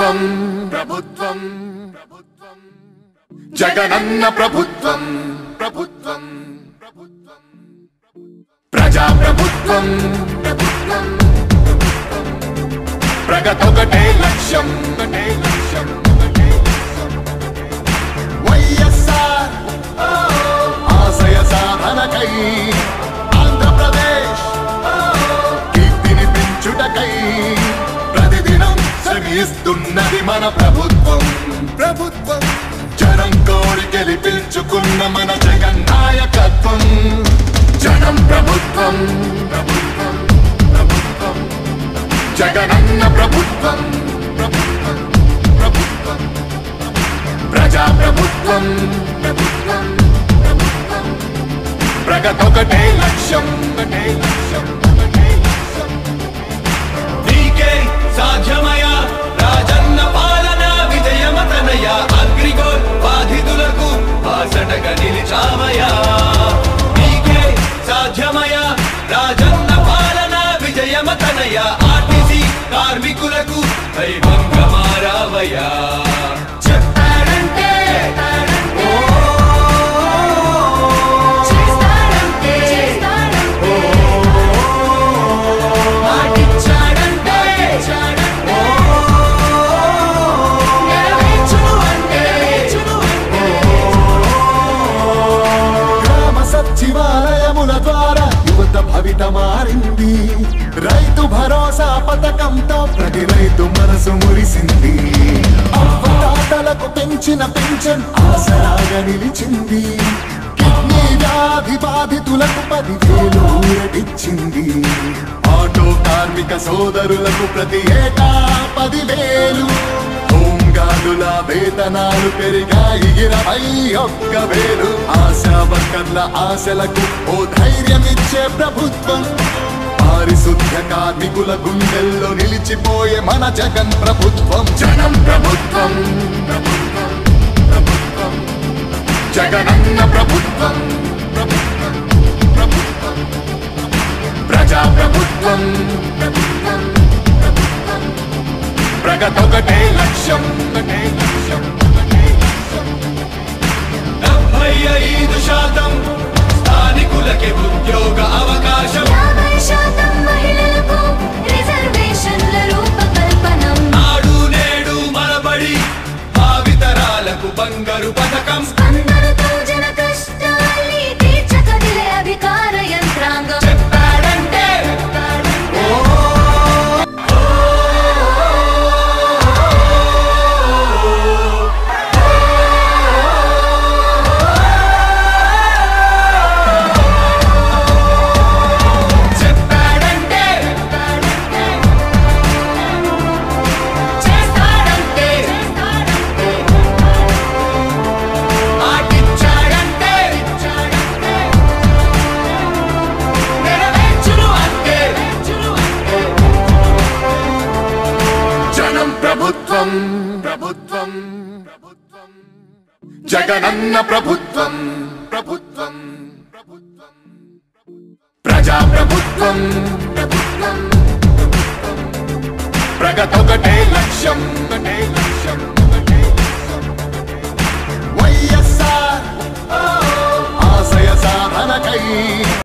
ప్రభుత్వం ప్రభుత్వం ప్రభుత్వం జగనన్న ప్రభుత్వం ప్రభుత్వం ప్రభుత్వం ప్రజా ప్రభుత్వం ప్రభుత్వం ప్రగతొకటే లక్ష్యం ఒకటే లక్ష్యం ఒకటే లక్ష్యం వైఎస్ఆర్ ఆశయ సాధనకై ఆంధ్రప్రదేశ్ కీర్తిని పెంచుటకై ప్రతిదినం శ్రమిస్తున్నది మన ప్రభుత్వం ప్రభుత్వం జనం కోరి గెలిపించుకున్న మన జగన్ నాయకత్వం జనం ప్రభుత్వం ప్రభుత్వం ప్రభుత్వం జగనన్న ప్రభుత్వం ప్రభుత్వం ప్రభుత్వం ప్రజా ప్రభుత్వం ప్రభుత్వం ప్రభుత్వం ప్రగతొకటే లక్ష్యం ఒకటే లక్ష్యం ఒకటే లక్ష్యం నీకే సాధ్యమయ రాజన్న పాలన విజయమతనయ అగ్రిగోల్ బాధితులకు బాసటగా నిలిచామయా నీకే సాధ్యమయ రాజన్న పాలన విజయమతనయ ఆర్టీసీ కార్మికులకు దైవంగా మారావయ్యా చెప్పాడంటే చేస్తాడంటే చేస్తాడంటే మాటిచ్చాడంటే నెరవేర్చును అంటే గ్రామ సచివాలయముల ద్వారా యువత భవిత మారింది రైతు భరోసా పథకంతో ప్రతి రైతు మనసు మురిసింది అవ్వతాతలకు పెంచిన పెన్షన్ ఆసరాగా నిలిచింది కిడ్నీ వ్యాధి బాధితులకు పదివేలు ఊరటిచ్చింది ఆటో కార్మిక సోదరులకు ప్రతి ఏటా పదివేలు హోంగార్డుల వేతనాలు పెరిగాయి ఇరవై ఒక్క వేలు ఆశా వర్కర్ల ఆశలకు ఓ ధైర్యమిచ్చే ప్రభుత్వం పారిశుద్ధ్య కార్మికుల గుండెల్లో నిలిచిపోయే మన జగన్ ప్రభుత్వం జనం ప్రభుత్వం ప్రభుత్వం ప్రభుత్వం జగనన్న ప్రభుత్వం ప్రభుత్వం ప్రభుత్వం ప్రజా ప్రభుత్వం ప్రభుత్వం ప్రభుత్వం ప్రగతొకటే లక్ష్యం ఒకటే లక్ష్యం ఒకటే లక్ష్యం డెబ్బై ఐదు శాతం స్థానికులకి ఉద్యోగ అవకాశం యాభై శాతం మహిళలకు రిజర్వేషన్ల రూపకల్పనం నాడు నేడు మనబడి భావితరాలకు బంగారు పథకం అందరితో జన కష్టాల్ని తీర్చకదిలే అధికార యంత్రాంగం చెప్పాడంటే చెప్పాడంటే చేస్తాడంటే మాటిచ్చాడంటే నెరవేర్చును అంటే జనం ప్రభుత్వం ప్రభుత్వం ప్రభుత్వం జగనన్న ప్రభుత్వం ప్రభుత్వం ప్రభుత్వం ప్రజా ప్రభుత్వం ప్రభుత్వం ప్రభుత్వం ప్రగతొకటే లక్ష్యం ఒకటే లక్ష్యం